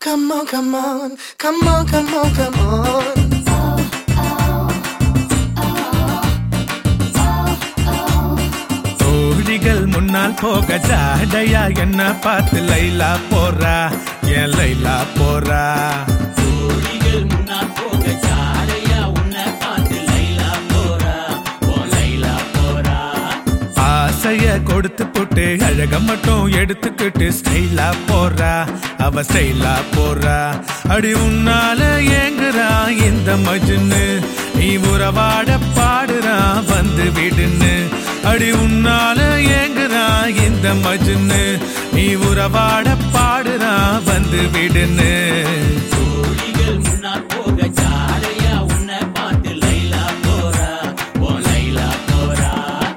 come on, come on, come on, come on, come on. தோழிகள் முன்னால் போக ஜாடையா என்ன பார்த்து லைலா போறா என் லைலா போறா தோழிகள் முன்னால் போக ஜாடையா உன்னை பார்த்து லைலா போறா ஓ லைலா போறா ஆசைய கொடுத்து போட்டு அழக மட்டும் எடுத்துக்கிட்டு ஸ்டைலா போறா அவ ஸ்டைலா போறா அடி உன்னால ஏங்குறா இந்த மஜுன்னு நீ உறவாட பாடுறா வந்து விடுன்னு அடி உன்னால ஏங்குறா இந்த மஜுன்னு நீ உறவாட பாடுறா வந்து விடுன்னு தோழிகள் முன்னால் போக ஜாடையா உன்னை பார்த்து லைலா போறா ஓ லைலா போறா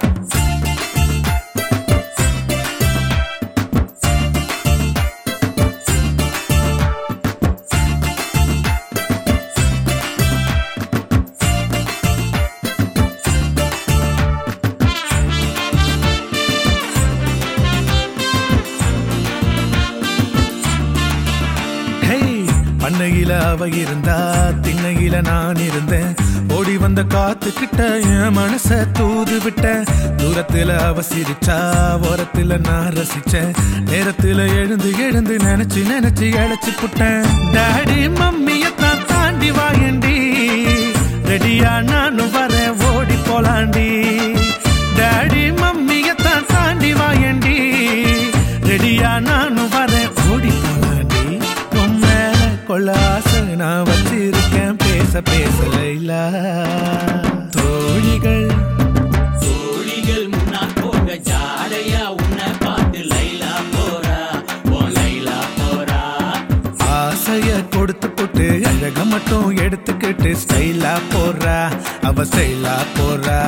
ஹே பண்ணையில அவ இருந்தா திண்ணையில நான் இருந்தேன் ஓடி வந்த காத்துக்கிட்ட என் மனச தூது விட்டேன் தூரத்துல அவ சிரிச்சா ஓரத்துல நான் ரசிச்சேன் நேரத்துல எழுந்து எழுந்து நினைச்சு நினைச்சு இழைச்சு புட்டேன் டாடி மம்மியத்தான் தாண்டி வாயண்டி ரெடியா நானும் வரேன் ஓடி போலாண்டி டாடி மம்மியத்தான் தாண்டி வாயண்டி ரெடியா நானும் வரேன் ஓடி போலாண்டி உன் மேல கொள்ள ஆசை நான் வச்சிருக்கேன் பேச பேச லைலா தோழிகள் தோழிகள் முன்னால் போக ஜாடையா உன்னை பார்த்து லைலா போறா ஓ லைலா போறா ஆசைய கொடுத்து போட்டு அழக மட்டும் எடுத்துக்கிட்டு ஸ்டைலா போறா அவ ஸ்டைலா போறா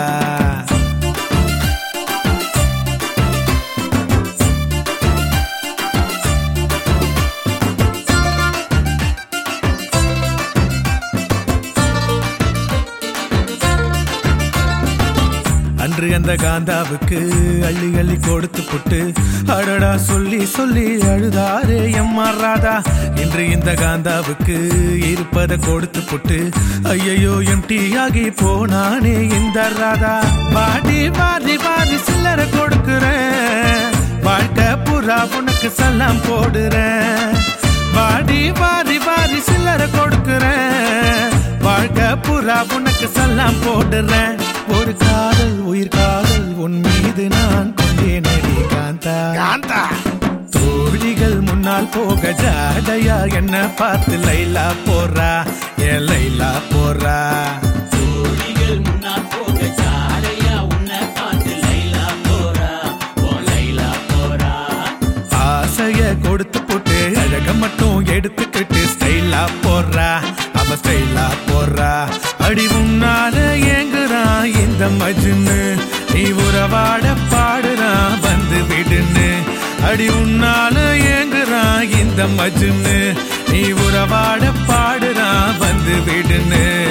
அன்று அந்த காந்தாவுக்கு அள்ளி அள்ளி கொடுத்து புட்டு அடடா சொல்லி சொல்லி அழுதாரே எம்மாறாதா இன்று இந்த காந்தாவுக்கு இருப்பத கொடுத்து புட்டு ஐயையோ எம் ஆகி போனானே இந்த ராதா வாடி வாரி வாரி சில்லறை கொடுக்கிறேன் வாழ்க்கை புறா உனக்கு சல்லாம் போடுறேன் வாடி வாரி வாரி சில்லறை கொடுக்கிறேன் வாழ்க்கை புறா உனக்கு சல்லாம் போடுறேன் ஒரு காதல் உயிர் காதல் உன் மீது நான் கொண்டேன் அடி காந்தா Canta. தோழிகள் முன்னால் போக ஜாடையா என்ன பார்த்து லைலா போறா என் லைலா போறா தோழிகள் முன்னால் போக ஜாடையா உன்னை பார்த்து லைலா போறா ஓ லைலா போறா ஆசைய கொடுத்து போட்டு அழக மட்டும் எடுத்துக்கிட்டு ஸ்டைலா போறா அவ ஸ்டைலா போறா அடி உன்னால ஏங்குறா இந்த மஜுன்னு நீ உறவாட பாடுறா வந்து விடுன்னு அடி உன்னால ஏங்குறா இந்த மஜுன்னு நீ உறவாட பாடுறா வந்து விடுன்னு